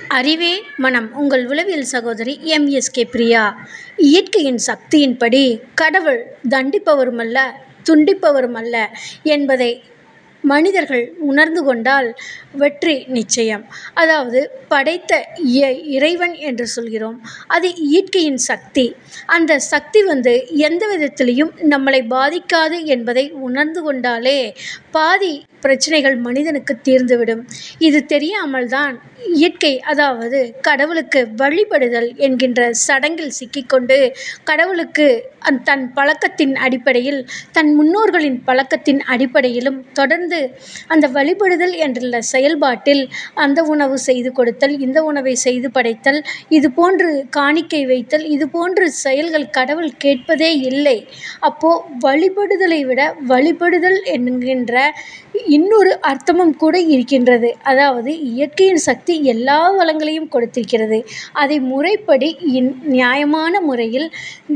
அறிவே மனம் உங்கள் உளவியல் சகோதரி எம்எஸ்கே பிரியா இயற்கையின் சக்தியின்படி கடவுள் தண்டிப்பவருமல்ல துண்டிப்பவருமல்ல என்பதை மனிதர்கள் உணர்ந்து கொண்டால் வெற்றி நிச்சயம் அதாவது படைத்த இய இறைவன் என்று சொல்கிறோம் அது இயற்கையின் சக்தி அந்த சக்தி வந்து எந்த விதத்திலையும் நம்மளை பாதிக்காது என்பதை உணர்ந்து கொண்டாலே பாதி பிரச்சனைகள் மனிதனுக்கு தீர்ந்துவிடும் இது தெரியாமல் தான் இயற்கை அதாவது கடவுளுக்கு வழிபடுதல் என்கின்ற சடங்கில் சிக்கிக்கொண்டு கடவுளுக்கு அந் தன் பழக்கத்தின் அடிப்படையில் தன் முன்னோர்களின் பழக்கத்தின் அடிப்படையிலும் தொடர்ந்து அந்த வழிபடுதல் என்றுள்ள செயல்பாட்டில் அந்த உணவு செய்து கொடுத்தல் இந்த உணவை செய்து படைத்தல் இது போன்று காணிக்கை வைத்தல் இது போன்று செயல்கள் கடவுள் கேட்பதே இல்லை அப்போ வழிபடுதலை விட வழிபடுதல் என்கின்ற இன்னொரு அர்த்தமும் கூட இருக்கின்றது அதாவது இயற்கையின் சக்தி எல்லா வளங்களையும் கொடுத்திருக்கிறது அதை முறைப்படி இன் நியாயமான முறையில்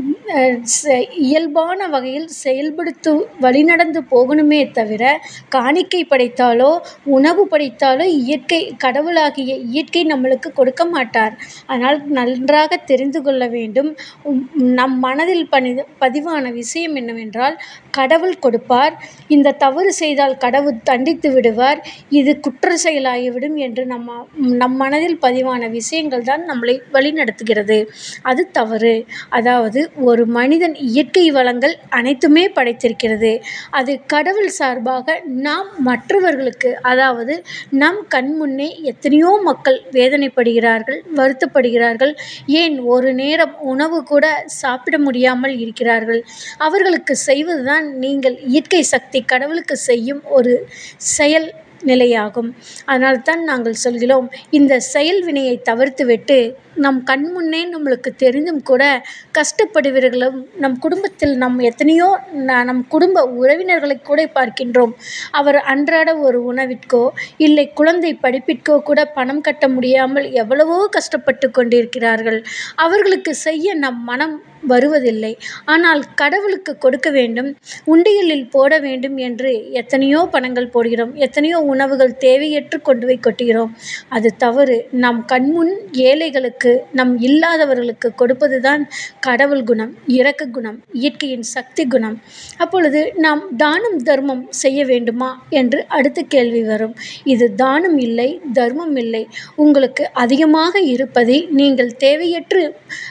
இயல்பான வகையில் செயல்படுத்து வழிநடந்து போகணுமே தவிர காணிக்கை படைத்தாலோ உணவு படைத்தாலோ இயற்கை கடவுளாகிய இயற்கை நம்மளுக்கு கொடுக்க மாட்டார் அதனால் நன்றாக தெரிந்து கொள்ள வேண்டும் நம் மனதில் பனி பதிவான விஷயம் என்னவென்றால் கடவுள் கொடுப்பார் இந்த தவறு செய்தால் கடவுள் தண்டித்து விடுவார் இது குற்ற செயலாகிவிடும் என்று நம்ம நம் மனதில் பதிவான விஷயங்கள் தான் நம்மளை வழிநடத்துகிறது அது தவறு அதாவது ஒரு மனிதன் இயற்கை வளங்கள் அனைத்துமே படைத்திருக்கிறது அது கடவுள் சார்பாக நாம் மற்றவர்களுக்கு அதாவது நம் கண் முன்னே எத்தனையோ மக்கள் வேதனைப்படுகிறார்கள் வருத்தப்படுகிறார்கள் ஏன் ஒரு நேரம் உணவு கூட சாப்பிட முடியாமல் இருக்கிறார்கள் அவர்களுக்கு செய்வது தான் நீங்கள் இயற்கை சக்தி கடவுளுக்கு செய்யும் ஒரு செயல் நிலையாகும் அதனால் தான் நாங்கள் சொல்கிறோம் இந்த செயல் வினையை தவிர்த்துவிட்டு நம் கண் முன்னே நம்மளுக்கு தெரிந்தும் கூட கஷ்டப்படுபவர்களும் நம் குடும்பத்தில் நம் எத்தனையோ நம் குடும்ப உறவினர்களை கூட பார்க்கின்றோம் அவர் அன்றாட ஒரு உணவிற்கோ இல்லை குழந்தை படிப்பிற்கோ கூட பணம் கட்ட முடியாமல் எவ்வளவோ கஷ்டப்பட்டு கொண்டிருக்கிறார்கள் அவர்களுக்கு செய்ய நம் மனம் வருவதில்லை ஆனால் கடவுளுக்கு கொடுக்க வேண்டும் உண்டியலில் போட வேண்டும் என்று எத்தனையோ பணங்கள் போடுகிறோம் எத்தனையோ உணவுகள் தேவையற்று கொண்டு போய் கொட்டுகிறோம் அது தவறு நம் கண்முன் ஏழைகளுக்கு நம் இல்லாதவர்களுக்கு கொடுப்பது தான் கடவுள் குணம் இரக்க குணம் இயற்கையின் சக்தி குணம் அப்பொழுது நாம் தானம் தர்மம் செய்ய வேண்டுமா என்று அடுத்த கேள்வி வரும் இது தானம் இல்லை தர்மம் இல்லை உங்களுக்கு அதிகமாக இருப்பதை நீங்கள் தேவையற்று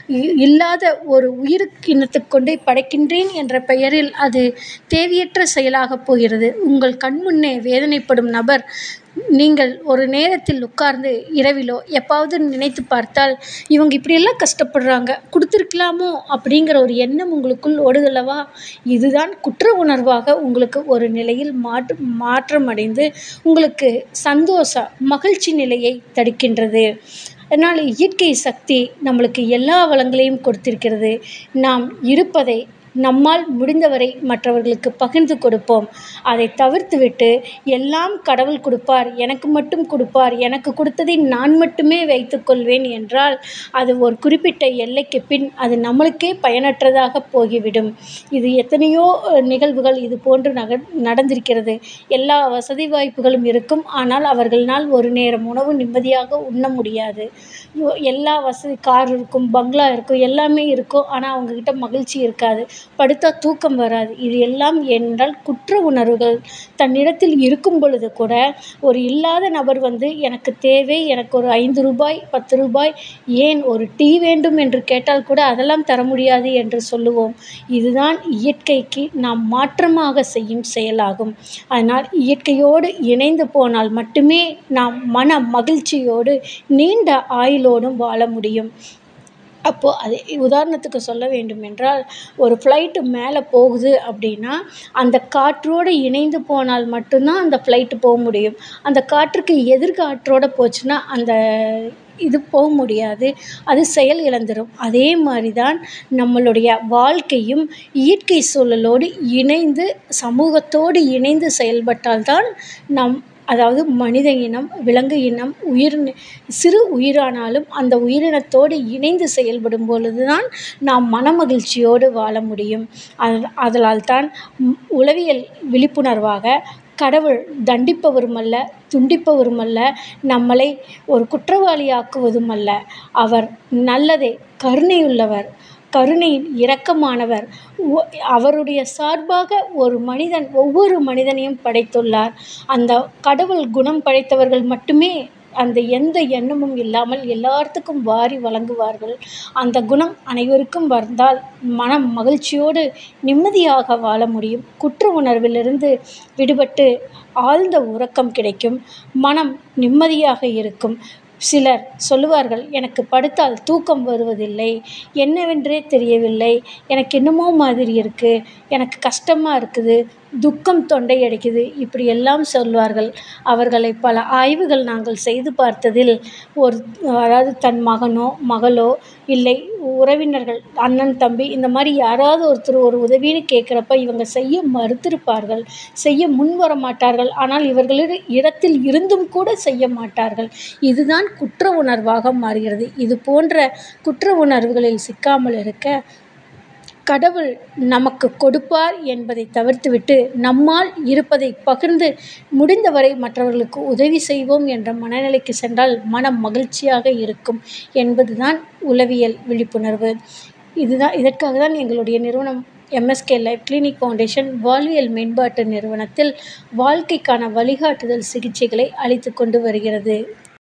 இல்லாத ஒரு உயிருக்கு கொண்டே படைக்கின்றேன் என்ற பெயரில் அது தேவையற்ற செயலாக போகிறது உங்கள் கண்முன்னே வேதனைப்படும் நபர் நீங்கள் ஒரு நேரத்தில் உட்கார்ந்து இரவிலோ எப்பாவது நினைத்து பார்த்தால் இவங்க இப்படியெல்லாம் கஷ்டப்படுறாங்க கொடுத்துருக்கலாமோ அப்படிங்கிற ஒரு எண்ணம் உங்களுக்குள் ஓடுதல்லவா இதுதான் குற்ற உணர்வாக உங்களுக்கு ஒரு நிலையில் மாற்று மாற்றம் அடைந்து உங்களுக்கு சந்தோஷ மகிழ்ச்சி நிலையை தடுக்கின்றது அதனால் இயற்கை சக்தி நம்மளுக்கு எல்லா வளங்களையும் கொடுத்திருக்கிறது நாம் இருப்பதை நம்மால் முடிந்தவரை மற்றவர்களுக்கு பகிர்ந்து கொடுப்போம் அதை தவிர்த்துவிட்டு எல்லாம் கடவுள் கொடுப்பார் எனக்கு மட்டும் கொடுப்பார் எனக்கு கொடுத்ததை நான் மட்டுமே வைத்துக்கொள்வேன் என்றால் அது ஒரு குறிப்பிட்ட எல்லைக்கு பின் அது நம்மளுக்கே பயனற்றதாக போகிவிடும் இது எத்தனையோ நிகழ்வுகள் இது போன்று நக நடந்திருக்கிறது எல்லா வசதி வாய்ப்புகளும் இருக்கும் ஆனால் அவர்களால் ஒரு நேரம் உணவு நிம்மதியாக உண்ண முடியாது எல்லா வசதி கார் இருக்கும் பங்களா இருக்கும் எல்லாமே இருக்கும் ஆனால் அவங்கக்கிட்ட மகிழ்ச்சி இருக்காது படுத்தா தூக்கம் வராது இது எல்லாம் என்றால் குற்ற உணர்வுகள் தன்னிடத்தில் இருக்கும் பொழுது கூட ஒரு இல்லாத நபர் வந்து எனக்கு தேவை எனக்கு ஒரு ஐந்து ரூபாய் பத்து ரூபாய் ஏன் ஒரு டீ வேண்டும் என்று கேட்டால் கூட அதெல்லாம் தர முடியாது என்று சொல்லுவோம் இதுதான் இயற்கைக்கு நாம் மாற்றமாக செய்யும் செயலாகும் அதனால் இயற்கையோடு இணைந்து போனால் மட்டுமே நாம் மன மகிழ்ச்சியோடு நீண்ட ஆயுளோடும் வாழ முடியும் அப்போது அது உதாரணத்துக்கு சொல்ல வேண்டும் என்றால் ஒரு ஃப்ளைட்டு மேலே போகுது அப்படின்னா அந்த காற்றோடு இணைந்து போனால் மட்டும்தான் அந்த ஃப்ளைட்டு போக முடியும் அந்த காற்றுக்கு எதிர்காற்றோடு போச்சுன்னா அந்த இது போக முடியாது அது செயல் இழந்துடும் அதே மாதிரி தான் நம்மளுடைய வாழ்க்கையும் இயற்கை சூழலோடு இணைந்து சமூகத்தோடு இணைந்து செயல்பட்டால் தான் நம் அதாவது மனித இனம் விலங்கு இனம் உயிர் சிறு உயிரானாலும் அந்த உயிரினத்தோடு இணைந்து செயல்படும் பொழுது தான் நாம் மனமகிழ்ச்சியோடு வாழ முடியும் அது ஆதலால் தான் உளவியல் விழிப்புணர்வாக கடவுள் தண்டிப்பவரும் அல்ல துண்டிப்பவரும் அல்ல நம்மளை ஒரு குற்றவாளியாக்குவதும் அல்ல அவர் நல்லதே கருணையுள்ளவர் கருணையில் இரக்கமானவர் ஒ அவருடைய சார்பாக ஒரு மனிதன் ஒவ்வொரு மனிதனையும் படைத்துள்ளார் அந்த கடவுள் குணம் படைத்தவர்கள் மட்டுமே அந்த எந்த எண்ணமும் இல்லாமல் எல்லாத்துக்கும் வாரி வழங்குவார்கள் அந்த குணம் அனைவருக்கும் வந்தால் மனம் மகிழ்ச்சியோடு நிம்மதியாக வாழ முடியும் குற்ற உணர்விலிருந்து விடுபட்டு ஆழ்ந்த உறக்கம் கிடைக்கும் மனம் நிம்மதியாக இருக்கும் சிலர் சொல்லுவார்கள் எனக்கு படுத்தால் தூக்கம் வருவதில்லை என்னவென்றே தெரியவில்லை எனக்கு என்னமோ மாதிரி இருக்குது எனக்கு கஷ்டமாக இருக்குது துக்கம் தொண்டை அடைக்குது இப்படி எல்லாம் சொல்வார்கள் அவர்களை பல ஆய்வுகள் நாங்கள் செய்து பார்த்ததில் ஒரு அதாவது தன் மகனோ மகளோ இல்லை உறவினர்கள் அண்ணன் தம்பி இந்த மாதிரி யாராவது ஒருத்தர் ஒரு உதவின்னு கேட்குறப்ப இவங்க செய்ய மறுத்திருப்பார்கள் செய்ய முன் வர மாட்டார்கள் ஆனால் இவர்களிட இடத்தில் இருந்தும் கூட செய்ய மாட்டார்கள் இதுதான் குற்ற உணர்வாக மாறுகிறது இது போன்ற குற்ற உணர்வுகளில் சிக்காமல் இருக்க கடவுள் நமக்கு கொடுப்பார் என்பதை தவிர்த்துவிட்டு நம்மால் இருப்பதை பகிர்ந்து முடிந்தவரை மற்றவர்களுக்கு உதவி செய்வோம் என்ற மனநிலைக்கு சென்றால் மனம் மகிழ்ச்சியாக இருக்கும் என்பதுதான் உளவியல் விழிப்புணர்வு இதுதான் இதற்காக தான் எங்களுடைய நிறுவனம் எம்எஸ்கே லைஃப் கிளினிக் ஃபவுண்டேஷன் வாழ்வியல் மேம்பாட்டு நிறுவனத்தில் வாழ்க்கைக்கான வழிகாட்டுதல் சிகிச்சைகளை அளித்து கொண்டு வருகிறது